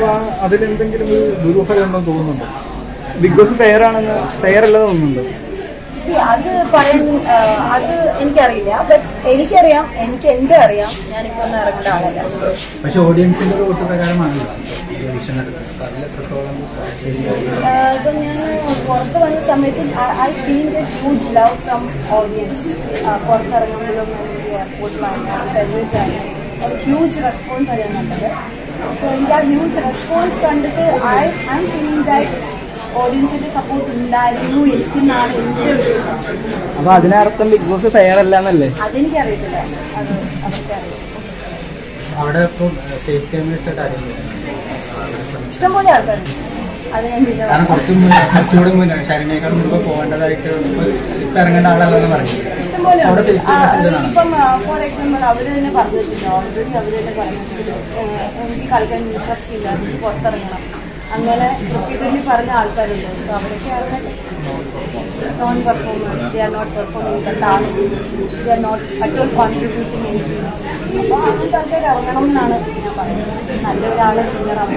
അപ്പൊ ആ- അതിലെന്തെങ്കിലും ഒരു ദുരൂഹത ഉണ്ടെന്ന് തോന്നുന്നുണ്ടോ ബിഗ് ബോസ് ഫെയർ ആണെന്ന് ഫെയർ അല്ലെന്ന് തോന്നുന്നുണ്ട് See, അത് പറയാൻ ആ, അത് എനിക്കറിയില്ല ബട്ട് എനിക്കറിയാം എനിക്ക് എന്റെ അറിയാം ഞാനിപ്പോ ഒന്നും ഇറങ്ങേണ്ട ആളല്ല പക്ഷെ ഓഡിയൻസിന്റെ ഒരു വോട്ട് പ്രകാരമാണല്ലോ എലക്ഷൻ നടക്കുന്നത് അപ്പൊ അതിൽ എത്രത്തോളം ശരിയായി ആ, ഇപ്പൊ ഞാൻ പുറത്ത് വന്ന സമയത്ത് I seen the huge love from audience പുറത്തിറങ്ങുമ്പോഴും എനിക്ക് എയർപോർട്ടിലായാലും ഡെലിവറിച്ചായാലും ഒരു ഹ്യൂജ് റെസ്പോൺസ് ആണ് ഞാൻ കണ്ടത് സോ എനിക്ക് ആ ഹ്യൂജ് റെസ്പോൺസ് കണ്ടിട്ട് I I'm feeling that ഓഡിയൻസിന്റെ സപ്പോർട്ട് ഉണ്ടായിരുന്നു എനിക്കെന്നാണ് എൻ്റെ ഒരു അപ്പൊ അതിനർത്ഥം ബിഗ് ബോസ് ഫെയർ അല്ല എന്നല്ലേ അതെനിക്കറിയത്തില്ല അത് അവർക്കറിയാം അവിടെ ഇപ്പം സേഫ് ക്യാമറേഴ്സ് ആയിട്ട് ആരെങ്കിലും ഇഷ്ടംപോലെ ആൾക്കാരുണ്ട് അത് ഞാൻ പിന്നെ കാരണം കുറച്ച് മുന്നേ കുറച്ചുകൂടി മുന്നേ ശരണ്യേക്കാൾ മുമ്പ് പോകേണ്ടതായിട്ട് ഇപ്പൊ ഇപ്പൊ ഇറങ്ങേണ്ട ആളല്ലെന്ന് പറഞ്ഞു ഇഷ്ടംപോലെ അവിടെ ഉണ്ട്. സേഫ് ആ, ക്യാമറേഴ്സ് ഉണ്ടെന്നാണ് ഇപ്പം ഫോർ എക്സാമ്പിൾ അവർ തന്നെ പറഞ്ഞിട്ടുണ്ട് ഓൾറെഡി അവർ തന്നെ പറഞ്ഞിട്ടുണ്ട് ഏഹ്, എനിക്ക് കളിക്കാൻ ഇൻട്രസ്റ്റ് ഇല്ല എനിക്ക് പുറത്തിറങ്ങണം അങ്ങനെ റിപ്പീറ്റഡ്ലി പറഞ്ഞ ആൾക്കാരുണ്ട് സോ അവരൊക്കെ ആൾക്കാർ non performance they are not performing the task they are not at all contributing anything അപ്പോൾ അങ്ങനത്തെ ആൾക്കാർ ഇറങ്ങണം എന്നാണ് ഞാൻ പറയുന്നത് നല്ലൊരാൾ വിന്നറാണ്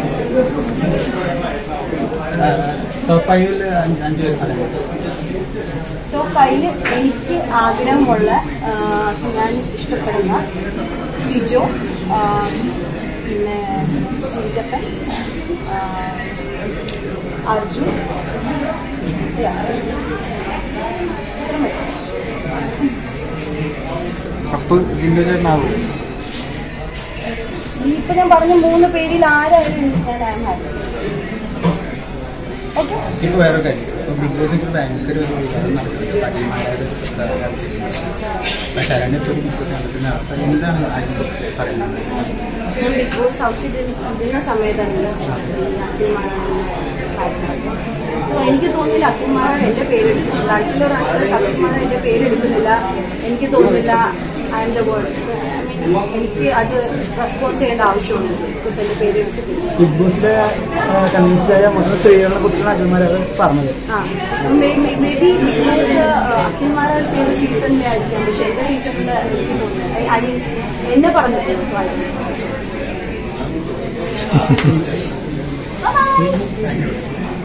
ടോപ്പ് ഫൈവിൽ അഞ്ച് പേര് പറയാം ടോപ്പ് ഫൈവില് എനിക്ക് ആഗ്രഹമുള്ള ആ, ഞാൻ ഇഷ്ടപ്പെടുന്ന സിജോ ആ, പിന്നെ ചിഞ്ചപ്പൻ ആ, അർജുൻ Yeah. ഇത്രയും മതി. കപ്പ് ജിൻഡോ ചേട്ടനാവും ഇപ്പൊ ഞാൻ പറഞ്ഞ മൂന്ന് പേരിൽ ആരായാലും ഞാൻ ആം ഹാപ്പി ഓക്കെ ഇപ്പൊ വേറെ കാര്യം ഇപ്പൊ ബിഗ് ബോസ് ഒക്കെ ഭയങ്കര ഒരു വിവാദം നടക്കുന്നുണ്ട് പട്ടിമാരുടെ അപ്പൊ ശരണ്യ ഇപ്പൊ ഒരു മുപ്പത്തി നടത്തുന്ന അപ്പൊ എന്താണ് അതിനെ പറയുന്നത് ഞാൻ ബിഗ് ബോസ് ഹൗസിൽ ഇരുന്ന സമയത്താണ് സോ എനിക്ക് തോന്നുന്നില്ല അക്കുമാറാണ് എൻ്റെ പേരെടുക്കുന്നത് രണ്ടിലോ രണ്ടിലോ സത്യമാറാണ് എൻ്റെ പേരെടുക്കുന്നില്ല എനിക്ക് തോന്നുന്നില്ല ഐ എം ദ വേൾഡ് എനിക്ക് അത് റെസ്പോൺസ് ചെയ്യേണ്ട ആവശ്യമുണ്ട് ബിക്കോസ് എൻ്റെ പേര് എടുത്തിട്ടില്ല ബിഗ് ബോസിലെ കൺവിൻസ്ഡായ മൊത്തം സ്ത്രീകളെ കുറിച്ചാണ് അഖിൽമാർ അത് പറഞ്ഞത് ആ മേ ബി ബിഗ് ബോസ് അഖിൽമാരാൾ ചെയ്ത സീസണിലായിരിക്കാം പക്ഷെ എൻ്റെ സീസണിൽ എനിക്ക് തോന്നുന്നില്ല ഐ മീൻ എന്നെ പറഞ്ഞിട്ടുണ്ട് സോ ഐ Bye-bye.